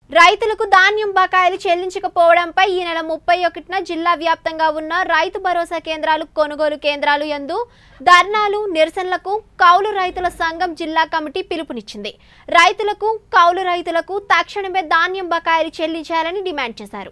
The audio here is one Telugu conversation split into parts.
రైతులకు ధాన్యం బకాయిలు చెల్లించకపోవడంపై ఈ నెల ముప్పై ఒకటిన జిల్లా వ్యాప్తంగా ఉన్న రైతు భరోసా కేంద్రాలు కొనుగోలు కేంద్రాలు యందు ధర్నాలు నిరసనలకు కౌలు రైతుల సంఘం జిల్లా కమిటీ పిలుపునిచ్చింది రైతులకు కౌలు రైతులకు తక్షణమే ధాన్యం బకాయిలు చెల్లించాలని డిమాండ్ చేశారు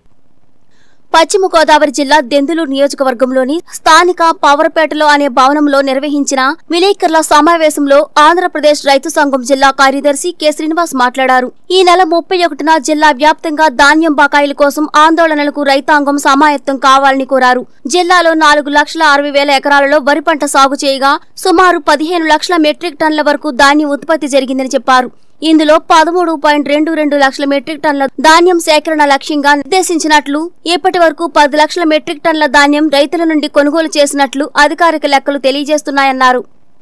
పశ్చిమ గోదావరి జిల్లా దెందులూరు నియోజకవర్గంలోని స్థానిక పవర్పేటలో అనే భవనంలో నిర్వహించిన విలేకరుల సమావేశంలో ఆంధ్రప్రదేశ్ రైతు సంఘం జిల్లా కార్యదర్శి కె శ్రీనివాస్ మాట్లాడారు ఈ నెల ముప్పై ఒకటిన జిల్లా వ్యాప్తంగా ధాన్యం బకాయిల కోసం ఆందోళనలకు రైతాంగం సమాయత్తం కావాలని కోరారు జిల్లాలో నాలుగు లక్షల అరవై వేల ఎకరాలలో వరి పంట సాగు చేయగా సుమారు పదిహేను లక్షల మెట్రిక్ టన్నుల వరకు ధాన్యం ఉత్పత్తి జరిగిందని చెప్పారు ఇందులో పదమూడు పాయింట్ రెండు రెండు లక్షల మెట్రిక్ టన్నుల ధాన్యం సేకరణ లక్ష్యంగా నిర్దేశించినట్లు ఇప్పటి వరకు పది లక్షల మెట్రిక్ టన్నుల ధాన్యం రైతుల నుండి కొనుగోలు చేసినట్లు అధికారిక లెక్కలు తెలియజేస్తున్నాయన్నారు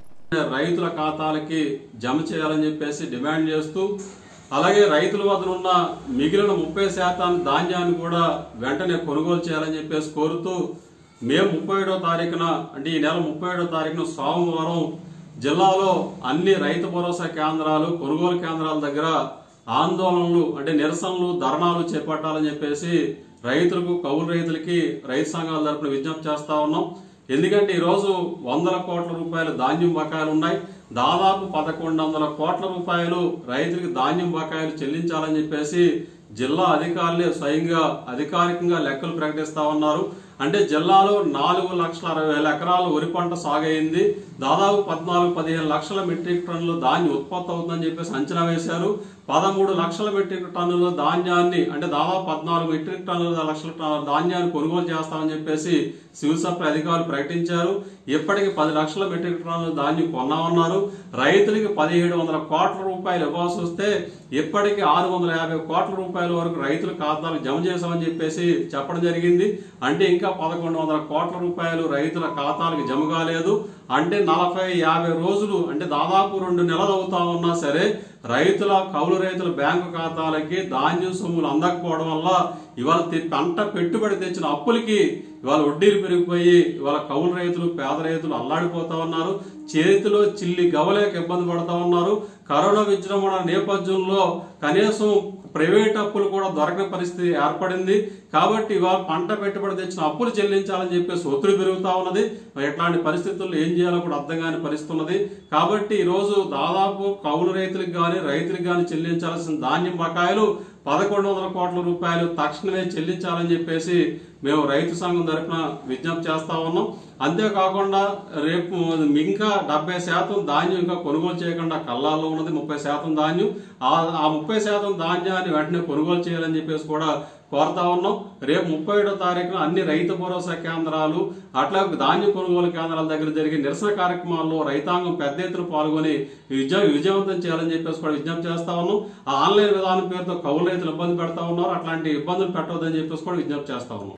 రైతుల ఖాతాలకి జమ చేయాలని చెప్పేసి డిమాండ్ చేస్తూ అలాగే రైతుల వద్ద ఉన్న మిగిలిన ముప్పై శాతం ధాన్యాన్ని కూడా వెంటనే కొనుగోలు చేయాలని చెప్పేసి కోరుతూ మే ముప్పై ఏడో తారీఖున అంటే ఈ నెల ముప్పై ఏడో తారీఖున సోమవారం జిల్లాలో అన్ని రైతు భరోసా కేంద్రాలు కొనుగోలు కేంద్రాల దగ్గర ఆందోళనలు అంటే నిరసనలు ధర్నాలు చేపట్టాలని చెప్పేసి రైతులకు కౌలు రైతులకి రైతు సంఘాల తరపున విజ్ఞప్తి చేస్తా ఉన్నాం ఎందుకంటే ఈరోజు వందల కోట్ల రూపాయల ధాన్యం బకాయిలు ఉన్నాయి దాదాపు పదకొండు వందల కోట్ల రూపాయలు రైతులకు ధాన్యం బకాయిలు చెల్లించాలని చెప్పేసి జిల్లా అధికారులే స్వయంగా అధికారికంగా లెక్కలు ప్రకటిస్తా ఉన్నారు అంటే జిల్లాలో నాలుగు లక్షల అరవై వేల ఎకరాలు వరి పంట సాగైంది దాదాపు పద్నాలుగు పదిహేను లక్షల మెట్రిక్ టన్నులు ధాన్యం ఉత్పత్తి అవుతుందని చెప్పేసి అంచనా వేశారు పదమూడు లక్షల మెట్రిక్ టన్నుల ధాన్యాన్ని అంటే దాదాపు పద్నాలుగు మెట్రిక్ టన్నుల లక్షల ట- ధాన్యాన్ని కొనుగోలు చేస్తామని చెప్పేసి సివిల్ సప్లై అధికారులు ప్రకటించారు ఇప్పటికి పది లక్షల మెట్రిక్ టన్నుల ధాన్యం కొన్నామన్నారు రైతులకి పదిహేడు వందల కోట్ల రూపాయలు ఇవ్వాల్సి వస్తే ఇప్పటికి ఆరు వందల యాభై కోట్ల రూపాయల వరకు రైతుల ఖాతాలకు జమ చేశామని చెప్పేసి చెప్పడం జరిగింది అంటే ఇంకా పదకొండు వందల కోట్ల రూపాయలు రైతుల ఖాతాలకు జమ కాలేదు అంటే నలభై యాభై రోజులు అంటే దాదాపు రెండు నెలలు అవుతా ఉన్నా సరే రైతుల కౌలు రైతుల బ్యాంకు ఖాతాలకి ధాన్యం సొమ్ములు అందకపోవడం వల్ల ఇవాళ తి- పంట పెట్టుబడి తెచ్చిన అప్పులకి ఇవాళ వడ్డీలు పెరిగిపోయి ఇవాళ కౌలు రైతులు పేద రైతులు అల్లాడిపోతా ఉన్నారు చేతిలో చిల్లి గవలేక ఇబ్బంది పడతా ఉన్నారు కరోనా విజృంభణ నేపథ్యంలో కనీసం ప్రైవేట్ అప్పులు కూడా దొరకని పరిస్థితి ఏర్పడింది కాబట్టి ఇవాళ పంట పెట్టుబడి తెచ్చిన అప్పులు చెల్లించాలని చెప్పేసి ఒత్తిడి పెరుగుతా ఉన్నది మరి ఇట్లాంటి పరిస్థితుల్లో ఏం చేయాలో కూడా అర్థం కాని పరిస్థితి ఉన్నది కాబట్టి ఈ రోజు దాదాపు కౌలు రైతులకు గాని రైతులకు గాని చెల్లించాల్సిన ధాన్యం బకాయిలు పదకొండు వందల కోట్ల రూపాయలు తక్షణమే చెల్లించాలని చెప్పేసి మేము రైతు సంఘం తరపున విజ్ఞప్తి చేస్తా ఉన్నాం అంతేకాకుండా రేపు ఇంకా డెబ్బై శాతం ధాన్యం ఇంకా కొనుగోలు చేయకుండా కల్లాల్లో ఉన్నది ముప్పై శాతం ధాన్యం ఆ ఆ ముప్పై శాతం ధాన్యాన్ని వెంటనే కొనుగోలు చేయాలని చెప్పేసి కూడా కోరుతా ఉన్నాం రేపు ముప్పై ఏడో తారీఖున అన్ని రైతు భరోసా కేంద్రాలు అట్లా ధాన్య కొనుగోలు కేంద్రాల దగ్గర జరిగే నిరసన కార్యక్రమాల్లో రైతాంగం పెద్ద ఎత్తున పాల్గొని విజయ విజయవంతం చేయాలని చెప్పేసి కూడా విజ్ఞప్తి చేస్తా ఉన్నాం ఆ ఆన్లైన్ విధానం పేరుతో కౌలు రైతులు ఇబ్బంది పెడతా ఉన్నారు అట్లాంటి ఇబ్బందులు పెట్టవద్దని చెప్పేసి కూడా విజ్ఞప్తి చేస్తా ఉన్నాం